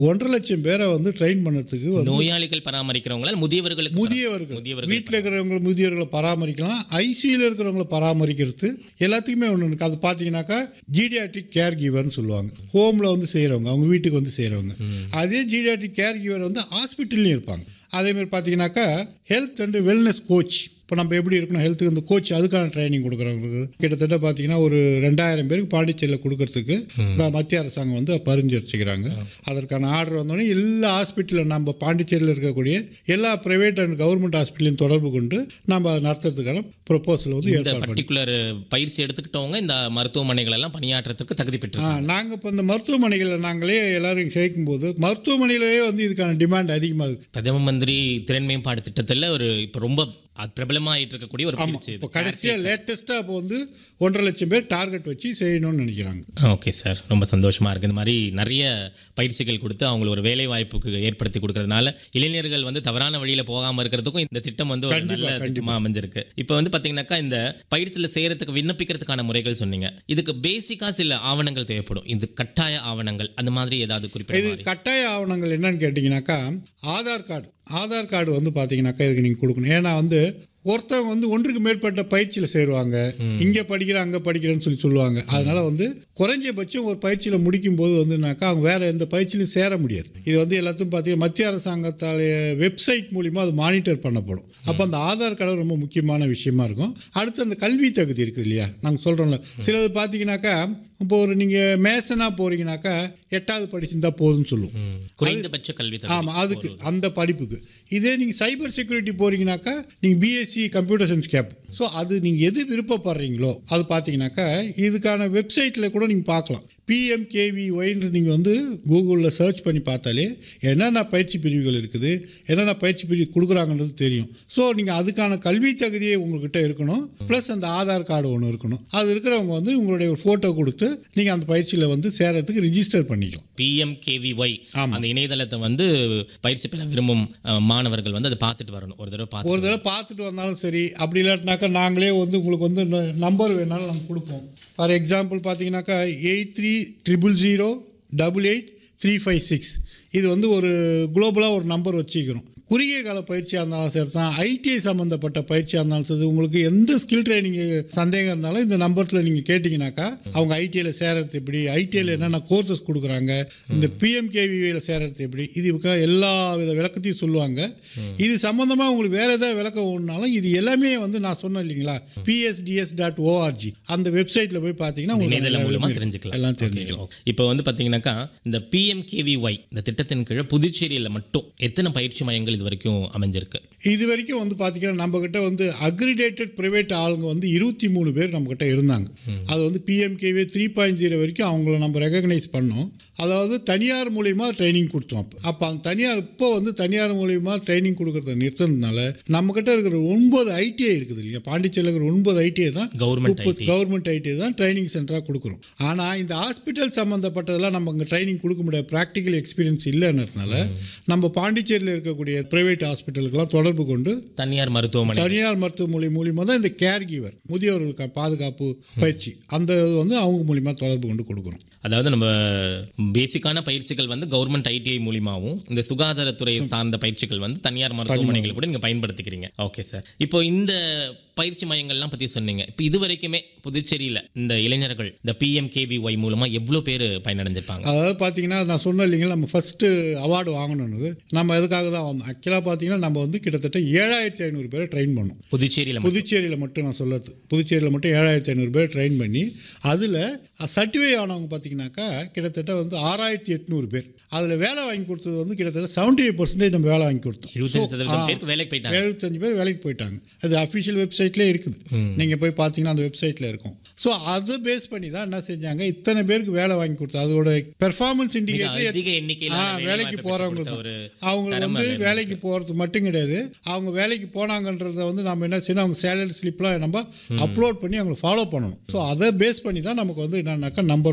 ஒன்றரை லட்சம் பேரை வந்து ட்ரெயின் பண்ணுறதுக்கு வந்து நோயாளிகள் பராமரிக்கிறவங்களா முதியவர்களுக்கு முதியவர்கள் முதியவர்கள் வீட்டில் இருக்கிறவங்க முதியவர்களை பராமரிக்கலாம் ஐசியூவில் இருக்கிறவங்கள பராமரிக்கிறது எல்லாத்துக்குமே ஒன்று இருக்குது அது பார்த்தீங்கன்னாக்கா ஜீடியாட்ரிக் கேர் கிவர்னு சொல்லுவாங்க ஹோமில் வந்து செய்கிறவங்க அவங்க வீட்டுக்கு வந்து செய்கிறவங்க அதே ஜீடியாட்ரிக் கேர் கிவர் வந்து ஹாஸ்பிட்டல்லையும் இருப்பாங்க அதேமாதிரி பார்த்தீங்கன்னாக்கா ஹெல்த் அண்ட் வெல்னஸ் கோச் இப்போ நம்ம எப்படி இருக்கணும் ஹெல்த்துக்கு இந்த கோச் அதுக்கான ட்ரைனிங் கொடுக்குறவங்களுக்கு கிட்டத்தட்ட பார்த்தீங்கன்னா ஒரு ரெண்டாயிரம் பேருக்கு பாண்டிச்சேரியில் கொடுக்கறதுக்கு இந்த மத்திய அரசாங்கம் வந்து பரிந்துரைச்சிக்கிறாங்க அதற்கான ஆர்டர் வந்தோடனே எல்லா ஹாஸ்பிட்டலில் நம்ம பாண்டிச்சேரியில் இருக்கக்கூடிய எல்லா ப்ரைவேட் அண்ட் கவர்மெண்ட் ஹாஸ்பிட்டலையும் தொடர்பு கொண்டு நம்ம அதை நடத்துறதுக்கான ப்ரொப்போசல் வந்து இந்த ஏற்பாடு பண்ணி பர்டிகுலர் பயிற்சி எடுத்துக்கிட்டவங்க இந்த மருத்துவமனைகள் எல்லாம் பணியாற்றுறதுக்கு தகுதி பெற்று நாங்கள் இப்போ இந்த மருத்துவமனைகளில் நாங்களே எல்லாரும் சேர்க்கும்போது மருத்துவமனையிலேயே வந்து இதுக்கான டிமாண்ட் அதிகமாக இருக்குது பிரதம மந்திரி திறன் மேம்பாடு திட்டத்துல ஒரு இப்ப ரொம்ப அது பிரபலமாயிட்டு இருக்கக்கூடிய ஒரு பயிற்சி இப்போ இது கடைசியாக லேட்டஸ்ட்டாக இப்போ வந்து ஒன்றரை லட்சம் பேர் டார்கெட் வச்சு செய்யணும்னு நினைக்கிறாங்க ஓகே சார் ரொம்ப சந்தோஷமா இருக்கு இந்த மாதிரி நிறைய பயிற்சிகள் கொடுத்து அவங்களுக்கு ஒரு வேலை வாய்ப்புக்கு ஏற்படுத்தி கொடுக்கறதுனால இளைஞர்கள் வந்து தவறான வழியில போகாம இருக்கிறதுக்கும் இந்த திட்டம் வந்து ஒரு கண்டிப்பா, நல்ல திட்டமா அமைஞ்சிருக்கு இப்போ வந்து பாத்தீங்கன்னாக்கா இந்த பயிற்சியில செய்யறதுக்கு விண்ணப்பிக்கிறதுக்கான முறைகள் சொன்னீங்க இதுக்கு பேசிக்கா சில ஆவணங்கள் தேவைப்படும் இது கட்டாய ஆவணங்கள் அந்த மாதிரி ஏதாவது இது குறிப்பிட்ட கட்டாய ஆவணங்கள் என்னன்னு கேட்டிங்கனாக்கா ஆதார் கார்டு ஆதார் கார்டு வந்து பார்த்தீங்கன்னாக்கா இதுக்கு நீங்கள் கொடுக்கணும் ஏன்னா வந்து ஒருத்தவங்க வந்து ஒன்றுக்கு மேற்பட்ட பயிற்சியில் சேருவாங்க இங்கே படிக்கிறேன் அங்கே படிக்கிறேன்னு சொல்லி சொல்லுவாங்க அதனால வந்து குறைஞ்சபட்சம் ஒரு பயிற்சியில் முடிக்கும் போது வந்துனாக்கா அவங்க வேற எந்த பயிற்சியிலும் சேர முடியாது இது வந்து எல்லாத்தையும் பார்த்தீங்கன்னா மத்திய அரசாங்கத்தாலேய வெப்சைட் மூலிமா அது மானிட்டர் பண்ணப்படும் அப்போ அந்த ஆதார் கார்டு ரொம்ப முக்கியமான விஷயமா இருக்கும் அடுத்து அந்த கல்வி தகுதி இருக்குது இல்லையா நாங்கள் சொல்கிறோம்ல சிலது பார்த்தீங்கன்னாக்கா இப்போ ஒரு நீங்கள் மேசனாக போகிறீங்கனாக்கா எட்டாவது படிச்சிருந்தா போதும்னு சொல்லுவோம் ம், குறைந்தபட்ச கல்வி தகுதி. ஆமாம் அதுக்கு அந்த படிப்புக்கு இதே நீங்கள் சைபர் செக்யூரிட்டி போகிறீங்கனாக்கா நீங்கள் BSc computer science gap so அது நீங்கள் எது விருப்பப்படுறீங்களோ அது பார்த்தீங்கன்னாக்கா இதுக்கான வெப்சைட்டில் கூட நீங்கள் பார்க்கலாம் பிஎம்கேவிஒய்ன்று நீங்கள் வந்து கூகுளில் சர்ச் பண்ணி பார்த்தாலே என்னென்ன பயிற்சி பிரிவுகள் இருக்குது என்னென்ன பயிற்சி பிரிவு கொடுக்குறாங்கன்றது தெரியும் ஸோ நீங்கள் அதுக்கான கல்வி தகுதியே உங்கள்கிட்ட இருக்கணும் ப்ளஸ் அந்த ஆதார் கார்டு ஒன்று இருக்கணும் அது இருக்கிறவங்க வந்து உங்களுடைய ஒரு ஃபோட்டோ கொடுத்து நீங்கள் அந்த பயிற்சியில் வந்து சேரத்துக்கு ரிஜிஸ்டர் பண்ணிக்கலாம் பிஎம்கேவிஒய் ஆமா. அந்த இணையதளத்தை வந்து பயிற்சி பெற விரும்பும் அஹ், மாணவர்கள் வந்து அதை பார்த்துட்டு வரணும் ஒரு தடவை பார்த்து ஒரு தடவை பார்த்துட்டு வந்தாலும் சரி அப்படி இல்லாட்டினாக்கா நாங்களே வந்து உங்களுக்கு வந்து நம்பர் வேணாலும் நம்ம கொடுப்போம் ஃபார் எக்ஸாம்பிள் பார்த்தீங்கன்னாக்கா eight three triple zero double eight three five six இது வந்து ஒரு குளோபலாக ஒரு நம்பர் வச்சுக்கிறோம் குறுகிய கால பயிற்சியாக இருந்தாலும் சரி தான் ஐடிஐ சம்மந்தப்பட்ட பயிற்சியாக இருந்தாலும் சரி உங்களுக்கு எந்த ஸ்கில் ட்ரைனிங் சந்தேகம் இருந்தாலும் இந்த நம்பரத்தில் நீங்கள் கேட்டிங்கனாக்கா அவங்க ஐடிஐயில் சேரறது எப்படி ஐடிஐயில் என்னென்ன கோர்சஸ் கொடுக்குறாங்க இந்த பிஎம்கேவியில் சேரறது எப்படி இதுக்காக எல்லா வித விளக்கத்தையும் சொல்லுவாங்க இது சம்மந்தமாக உங்களுக்கு வேறு ஏதாவது விளக்கம் ஒன்றாலும் இது எல்லாமே வந்து நான் சொன்னேன் இல்லைங்களா பிஎஸ்டிஎஸ் டாட் ஓஆர்ஜி அந்த வெப்சைட்டில் போய் பார்த்தீங்கன்னா உங்களுக்கு இணையதளம் எல்லா மூலமா விவரமும் தெரிஞ்சுக்கலாம் எல்லாம் தெரிஞ்சுக்கலாம் இப்போ வந்து பாத்தீங்கன்னாக்கா இந்த பிஎம்கேவிஒய் இந்த திட்டத்தின் கீழே புதுச்சேரியில மட்டும் எத்தனை பயிற்சி மையங்கள் இது வரைக்கும் அமைஞ்சிருக்கு இது வரைக்கும் வந்து பார்த்தீங்கன்னா நம்மக்கிட்ட வந்து அக்ரிடேட்டட் ப்ரைவேட் ஆளுங்க வந்து இருபத்தி மூணு பேர் நம்மக்கிட்ட இருந்தாங்க அது வந்து பிஎம்கேவே த்ரீ பாயிண்ட் ஜீரோ வரைக்கும் அவங்கள நம்ம ரெகக்னைஸ் பண்ணோம் அதாவது தனியார் மூலியமா ட்ரைனிங் கொடுத்தோம் அப்போ அப்போ அந்த தனியார் இப்போ வந்து தனியார் மூலியமா ட்ரைனிங் கொடுக்கறத நிறுத்தினதுனால நம்மக்கிட்ட இருக்கிற ஒன்பது ஐடிஐ இருக்குது இல்லையா பாண்டிச்சேரியில் இருக்கிற ஒன்பது ஐடிஐ தான் கவர்மெண்ட் முப்பது கவர்மெண்ட் ஐடி தான் ட்ரைனிங் சென்டராக கொடுக்குறோம் ஆனால் இந்த ஹாஸ்பிட்டல் சம்மந்தப்பட்டதெல்லாம் நம்ம அங்கே ட்ரைனிங் கொடுக்க முடியாது ப்ராக்டிக்கல் எக்ஸ்பீரியன்ஸ் இல்லைன்றதுனால நம்ம பாண்டிச்சேரியில் இருக்கக்கூடிய ப்ரைவேட் ஹாஸ்பிட்டலுக்கெல்லாம் தொடர்பு கொண்டு தனியார் மருத்துவமனை தனியார் மருத்துவமனை மூலியமாக தான் இந்த கேர் கிவர் முதியோர்களுக்கு பாதுகாப்பு பயிற்சி அந்த இது வந்து அவங்க மூலியமாக தொடர்பு கொண்டு கொடுக்குறோம் அதாவது நம்ம பேசிக்கான பயிற்சிகள் வந்து கவர்மெண்ட் ஐடிஐ மூலியமாகவும் இந்த சுகாதாரத்துறை சார்ந்த பயிற்சிகள் வந்து தனியார் மருத்துவமனைகள் கூட நீங்க பயன்படுத்திக்கிறீங்க ஓகே சார் இப்போ இந்த பயிற்சி மையங்கள்லாம் பத்தி சொன்னீங்க இப்போ இது வரைக்குமே புதுச்சேரியில இந்த இளைஞர்கள் இந்த பிஎம்கேவிஒய் மூலமா எவ்வளவு பேர் பயனடைஞ்சிருப்பாங்க அதாவது பார்த்தீங்கன்னா நான் சொன்னேன் இல்லைங்களா நம்ம ஃபஸ்ட்டு அவார்டு வாங்கணுன்னு நம்ம எதுக்காக தான் வந்தோம் ஆக்சுவலாக பார்த்தீங்கன்னா நம்ம வந்து கிட்டத்தட்ட ஏழாயிரத்தி ஐநூறு பேரை ட்ரெயின் பண்ணோம் புதுச்சேரியில மட்டும். புதுச்சேரியில் மட்டும் நான் சொல்கிறது புதுச்சேரியில் மட்டும் ஏழாயிரத்தி ஐநூறு பேர் ட்ரெயின் பண்ணி அதில் சர்டிஃபை ஆனவங்க பார்த்தீங்கன்னாக்கா கிட்டத்தட்ட வந்து ஆறாயிரத்தி எட்நூறு பேர் அதில் வேலை வாங்கி கொடுத்தது வந்து கிட்டத்தட்ட செவன்டி எயிட் பர்சன்டேஜ் நம்ம வேலை வாங்கி கொடுத்தோம் இருபத்தஞ்சு So, சதவீதம் ஆ, பேருக்கு வேலைக்கு போயிட்டாங்க எழுபத்தஞ்சு பேர் வேலைக்கு போயிட்டாங்க அது அஃபிஷியல் வெப்சைட்லேயே இருக்குது நீங்கள் போய் பார்த்தீங்கன்னா அந்த வெப்சைட்டில் இருக்கும் ஸோ அதை பேஸ் பண்ணி தான் என்ன செஞ்சாங்க இத்தனை பேருக்கு வேலை வாங்கி கொடுத்து அதோட பெர்ஃபார்மன்ஸ் அதிக இண்டிகேட்டர் எண்ணிக்கையில ஆ வேலை வேலைக்கு வாய்ப்பு போகிறவங்க கொடுத்த தான் ஒரு அவங்க தரம் வந்து அது வேலைக்கு போகிறது மட்டும் கிடையாது அவங்க வேலைக்கு போனாங்கன்றத வந்து நம்ம என்ன செய்யணும் அவங்க சேலரி ஸ்லிப்லாம் நம்ம அப்லோட் பண்ணி அவங்களை ஃபாலோ பண்ணணும் ஸோ அதை பேஸ் பண்ணி தான் நமக்கு வந்து என்னன்னாக்கா நம்பர் ஒன் அவார்டு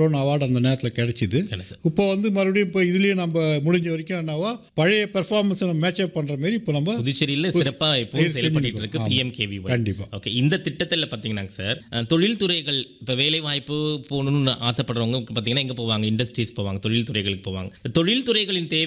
அந்த நேரத்தில் கிடைச்சிது கிடைச்சது. இப்போ வந்து மறுபடியும் இப்போ இதுலேயும் நம்ம முடிஞ்ச வரைக்கும் என்னவோ பழைய பெர்ஃபார்மன்ஸை நம்ம மேட்சப் பண்ணுற மாதிரி இப்போ நம்ம புதுச்சேரியில சிறப்பா இப்போ பயிற்சி செயல்பட்டு இருக்கு ஆமா. பிஎம்கேவி கண்டிப்பா. ஓகே இந்த திட்டத்தில் பார்த்தீங்கன்னாங்க சார் அஹ், தொழில்துறைகள் இப்போ வேலை வாய்ப்பு போகணும்னு ஆசைப்படுறவங்க பார்த்தீங்கன்னா எங்கே போவாங்க இண்டஸ்ட்ரீஸ் போவாங்க தொழில்துறைகளுக்கு போவாங்க தொழில்துறைகளின் தேவை